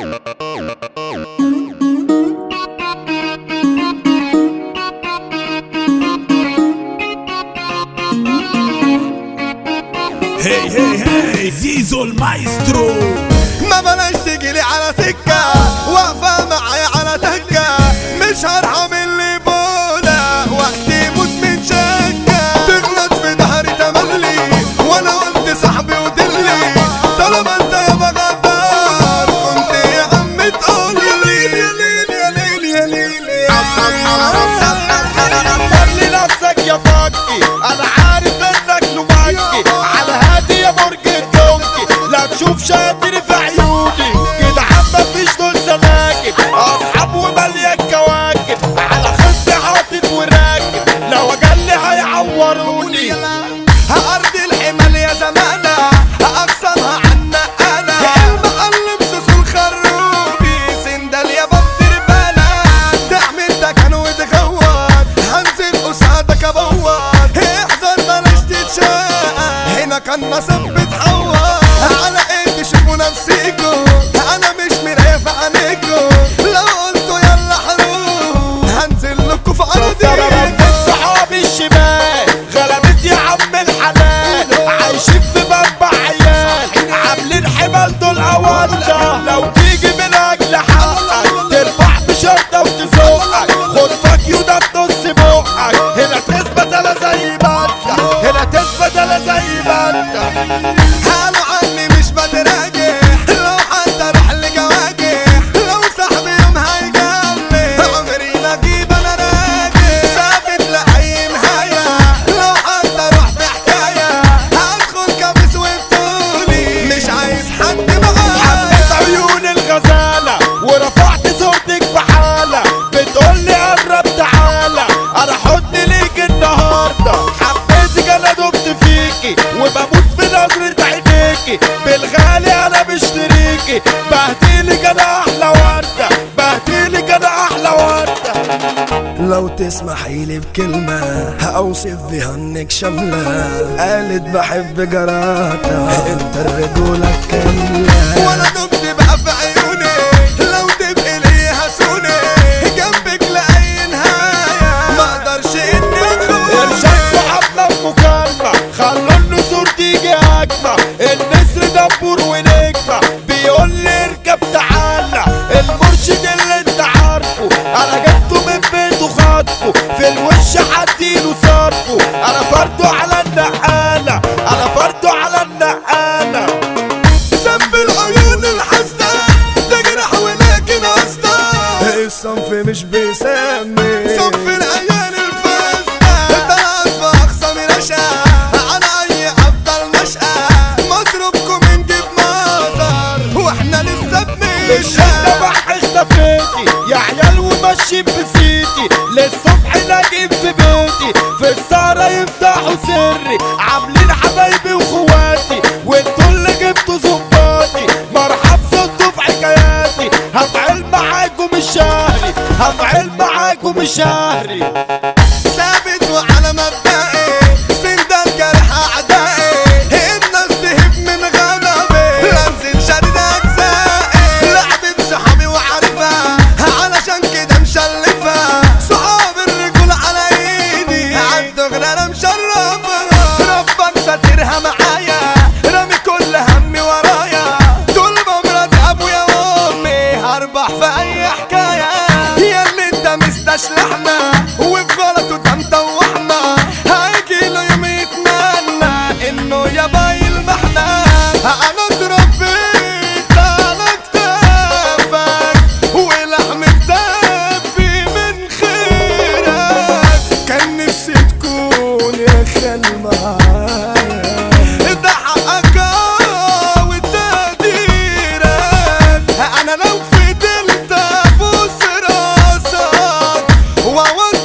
هي هي هي زيزو المايسترو ما بلاش تجيلي على سكة واقفة معايا على تكة مش هرحم اللي بولا وقتي يموت من شكة تغلط في ظهري تملي وانا قلت صاحبي ودلي طالما انت يا غدار كنت يا عم تقول يا ليل يا ليل يا ليل يا ليل خلي نفسك يا فكي انا عارف انك لومكي على هادي يا برج الدونكي لا تشوف شاطر في عيوني كده عم مفيش دول سلاكب اصحاب ومالية كواكب على خصمي حاطط وراكب لو اجلي هيعوروني هأرض الحمال يا زمانة هأقسمها عنا أنا المقلب سوس الخروبي سندال يا باب تربانة تعمل دكان وتغوط هنزل قصادك أبوط احذر بلاش تتشاق هنا كان نصب بتحور على ايه تشوفوا نفسيكوا أنا مش مراية في عينيكوا لو قلتوا يلا حروب هنزل لكوا في أرضي ضربت صحابي الشمال غلبت يا عم الحلال عايشين في منبع عيال عاملين حمال دول أواندا لو تيجي من أجل حقك ترفع بشرطة وتزوقك خد فاك يودا بنص بقك هنا تثبت أنا زي ما أنت هنا تثبت أنا زي ما أنت قالوا عني مش بتراجع لو حتى اروح لجواجع لو صاحبي يوم هيجامل عمري ما اجيب انا راجع ثابت لاي نهايه لو حتى اروح في حكايه هدخل كابس وبطولي مش عايز حد حبيت معايا عيون الغزالة ورفعت صوتك في حالة بتقولي قرب تعالى انا حضن ليك النهاردة حبيتك انا دمت فيكي وبموت في نظرة عينيكي بالغالي انا مشتريكي بهديلك انا احلى وردة بهديلك انا احلى وردة لو تسمحي لي بكلمة هأوصف بها انك شاملة قالت بحب جراتها انت الرجولة كاملة وانا دمت بقى في عيوني لو تبقي لي هسوني جنبك لأي نهاية ما اقدرش اني ارشاد صحابنا بمكالمة خلوا النسور تيجي هجمة النسر دبور ونجمة بيقول لي اركب تعالى المرشد اللي انت عارفه انا جبته من بيته خاطفه في الوش حديله صرفه انا فرده على النقالة انا فرده على النقالة ذنب العيون الحسنة تجرح ولكن قصدها الصنف مش بيسمي صنف العيال الفاسدة طلعت في أقصى رشا على أي أفضل نشأة مصروفكم نجيب مصر وإحنا لسه الشدة بنشا وحشنا فيتي يا عيال وماشيين بسيتي للصبح لاقين في بيتي في السهرة يفتحوا سري عاملين حبايبي واخواتي وانتوا اللي جبتوا ظباطي مرحب صدوا في حكاياتي هفعل معاكم الشهري هفعل معاكم الشهري ثابت وعلى مبدئي سندال جرح أعدائي الناس تهب من غضبي لمسة شرد أجزائي لعبة صحابي وعارفها علشان كده مشلفة صحاب الرجول على ايدي عالدغري انا مشرفة ربك ساترها معايا رامي كل همي ورايا طول ما مرات ابويا وامي هربح في اي حكاية يا اللي انت مستشلحنا وفي غلطه ده مطوحنا هيجي له يوم يتمنى انه يبقى يلمحنا انا اتربيت على كتافك ولحم كتافي من خيرك كان نفسي تكون يا خال معايا ده حقك وتقديرك انا لو فضلت ابوس راسك واود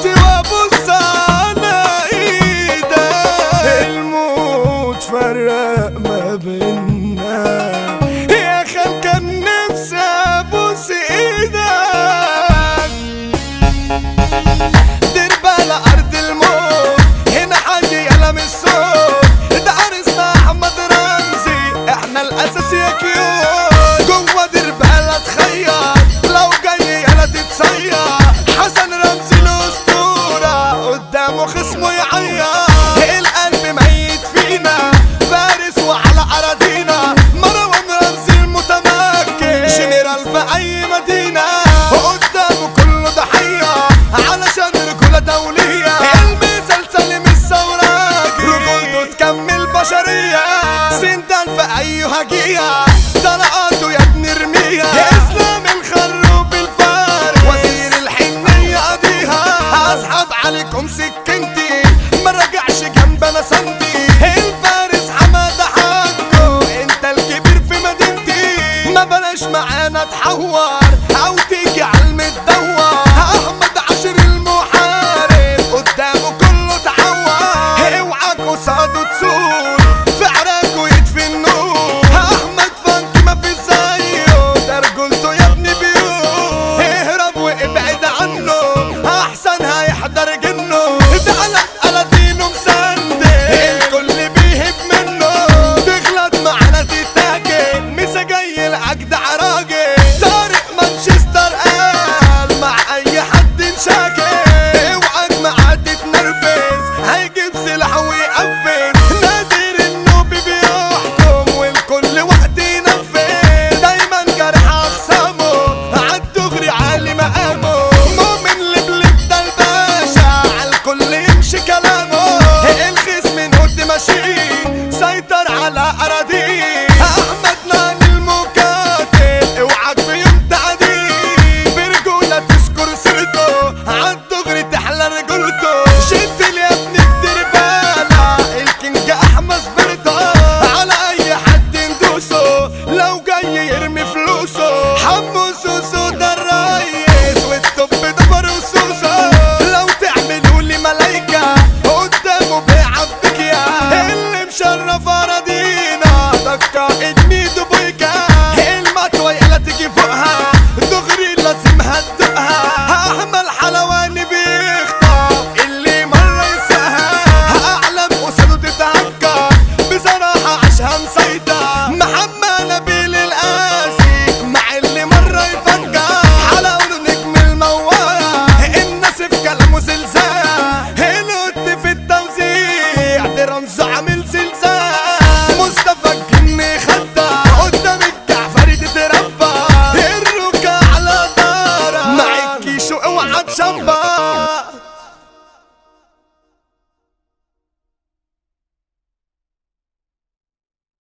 جنرال في اي مدينة قدامه كله ضحية علشان رجولة دولية المثال سالم الثورة رجولته تكمل بشرية سندان في اي هجية طلقاته يا ابن رميها اسلام الخروب الفارس وزير الحنية قضيها هسحب عليكم سكنتي ما رجعش جنب انا سندي الفارس حمادة حقه انت الكبير في مدينتي ما بلاش معانا تحور